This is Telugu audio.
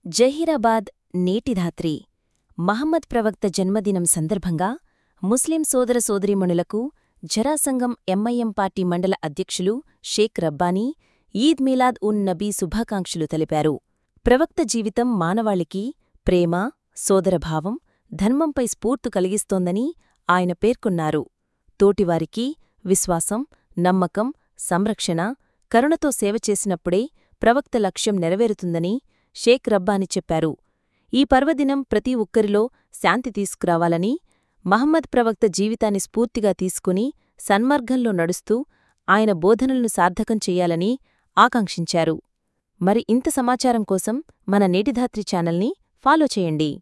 జహీరాబాద్ నేటిధాత్రి మహమ్మద్ ప్రవక్త జన్మదినం సందర్భంగా ముస్లిం సోదర సోదరీమణులకు జరాసంగం ఎంఐఎం పార్టీ మండల అధ్యక్షులు షేక్ రబ్బానీ ఈద్ మీలాద్ ఉన్ నబీ శుభాకాంక్షలు తెలిపారు ప్రవక్త జీవితం మానవాళికి ప్రేమ సోదరభావం ధర్మంపై స్ఫూర్తు కలిగిస్తోందని ఆయన పేర్కొన్నారు తోటివారికి విశ్వాసం నమ్మకం సంరక్షణ కరుణతో సేవ చేసినప్పుడే ప్రవక్త లక్ష్యం నెరవేరుతుందని షేక్ రబ్బాని చెప్పారు ఈ పర్వదినం ప్రతి ఒక్కరిలో శాంతి తీసుకురావాలని మహమ్మద్ ప్రవక్త జీవితాన్ని స్ఫూర్తిగా తీసుకుని సన్మార్గంలో నడుస్తూ ఆయన బోధనలను సార్థకం చెయ్యాలని ఆకాంక్షించారు మరి ఇంత సమాచారం కోసం మన నేటిధాత్రి ఛానల్ని ఫాలో చేయండి